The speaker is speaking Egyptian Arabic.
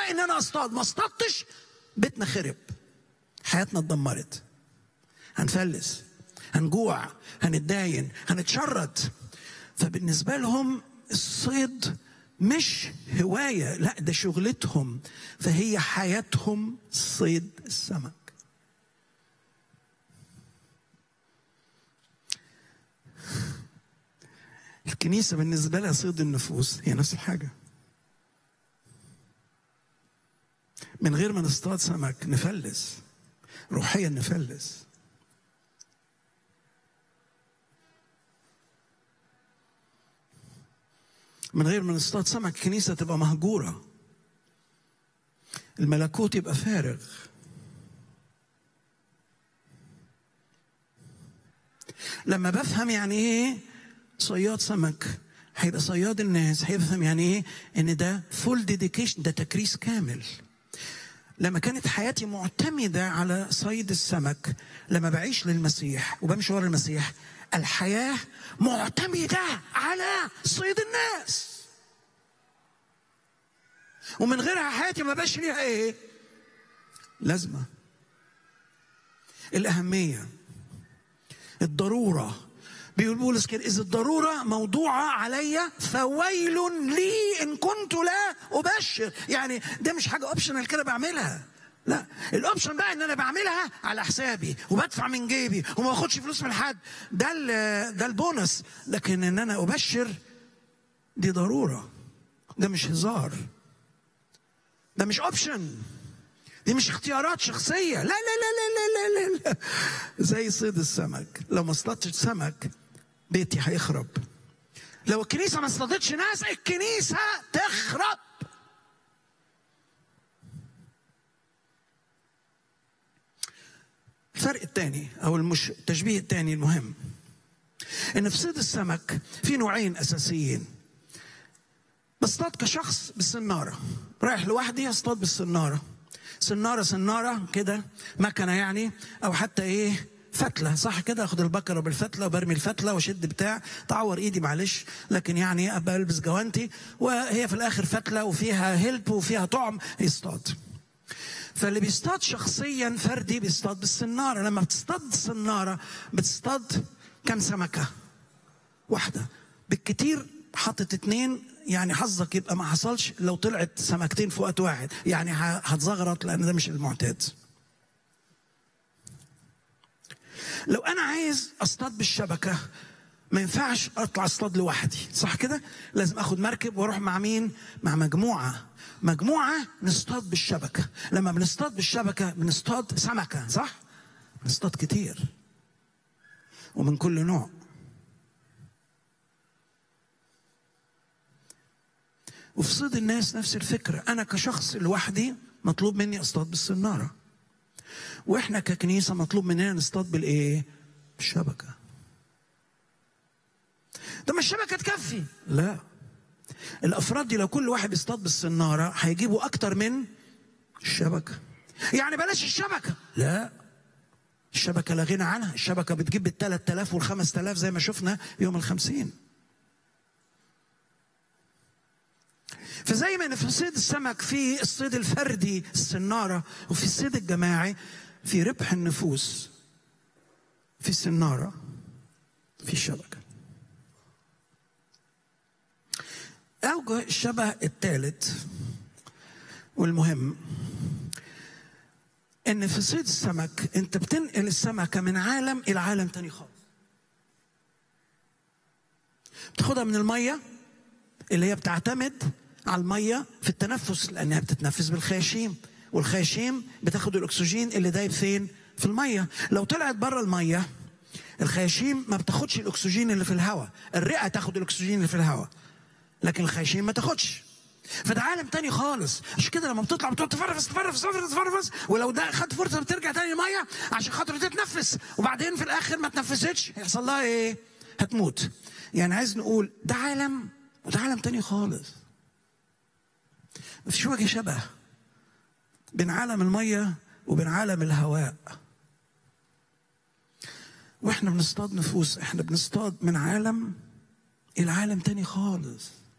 ان انا اصطاد ما اصطادتش بيتنا خرب حياتنا اتدمرت هنفلس هنجوع هنتداين هنتشرد فبالنسبه لهم الصيد مش هوايه لا ده شغلتهم فهي حياتهم صيد السمك الكنيسه بالنسبه لها صيد النفوس هي نفس الحاجه من غير ما نصطاد سمك نفلس روحيا نفلس من غير ما نصطاد سمك الكنيسة تبقى مهجورة الملكوت يبقى فارغ لما بفهم يعني ايه صياد سمك هيبقى صياد الناس هيفهم يعني ايه ان ده فول ديديكيشن ده تكريس كامل لما كانت حياتي معتمدة على صيد السمك لما بعيش للمسيح وبمشي ورا المسيح الحياة معتمدة على صيد الناس ومن غيرها حياتي ما بقاش ليها ايه لازمة الأهمية الضرورة بيقول بولس كده إذا الضرورة موضوعة عليا فويل لي إن كنت لا أبشر يعني ده مش حاجة أوبشنال كده بعملها لا الاوبشن بقى ان انا بعملها على حسابي وبدفع من جيبي وما باخدش فلوس من حد ده ده البونص لكن ان انا ابشر دي ضروره ده مش هزار ده مش اوبشن دي مش اختيارات شخصيه لا لا لا لا لا لا, لا. زي صيد السمك لو ما اصطادتش سمك بيتي هيخرب لو الكنيسه ما اصطادتش ناس الكنيسه تخرب الفرق الثاني او المش... التشبيه الثاني المهم ان في صيد السمك في نوعين اساسيين بصطاد كشخص بالسناره رايح لوحدي اصطاد بالسناره سناره سناره كده مكنه يعني او حتى ايه فتله صح كده اخد البكره بالفتله وبرمي الفتله واشد بتاع تعور ايدي معلش لكن يعني ابقى البس جوانتي وهي في الاخر فتله وفيها هيلب وفيها طعم يصطاد فاللي بيصطاد شخصيا فردي بيصطاد بالسنارة لما بتصطاد السنارة بتصطاد كم سمكة واحدة بالكتير حطت اتنين يعني حظك يبقى ما حصلش لو طلعت سمكتين في وقت واحد يعني هتزغرط لان ده مش المعتاد لو انا عايز اصطاد بالشبكه ما ينفعش اطلع اصطاد لوحدي صح كده لازم اخد مركب واروح مع مين مع مجموعه مجموعه نصطاد بالشبكه لما بنصطاد بالشبكه بنصطاد سمكه صح بنصطاد كتير ومن كل نوع وفي صيد الناس نفس الفكره انا كشخص لوحدي مطلوب مني اصطاد بالسناره واحنا ككنيسه مطلوب مننا نصطاد بالايه بالشبكه طب ما الشبكه تكفي لا الافراد دي لو كل واحد يصطاد بالسناره هيجيبوا اكتر من الشبكه يعني بلاش الشبكه لا الشبكه لا غنى عنها الشبكه بتجيب ال 3000 وال 5000 زي ما شفنا يوم الخمسين فزي ما في صيد السمك في الصيد الفردي السناره وفي الصيد الجماعي في ربح النفوس في السناره في الشبكه أوجه الشبه الثالث والمهم إن في صيد السمك أنت بتنقل السمكة من عالم إلى عالم تاني خالص. بتاخدها من المية اللي هي بتعتمد على المية في التنفس لأنها بتتنفس بالخياشيم والخياشيم بتاخد الأكسجين اللي دايب فين؟ في المية لو طلعت بره المية الخياشيم ما بتاخدش الأكسجين اللي في الهواء الرئة تاخد الأكسجين اللي في الهواء لكن الخياشيم ما تاخدش فده عالم تاني خالص عشان كده لما بتطلع بتقعد تفرفس تفرفس تفرفس تفرفس ولو ده خد فرصه بترجع تاني الميه عشان خاطر تتنفس وبعدين في الاخر ما تنفستش هيحصل لها ايه؟ هتموت يعني عايز نقول ده عالم وده عالم تاني خالص مفيش وجه شبه بين عالم الميه وبين عالم الهواء واحنا بنصطاد نفوس احنا بنصطاد من عالم الى عالم تاني خالص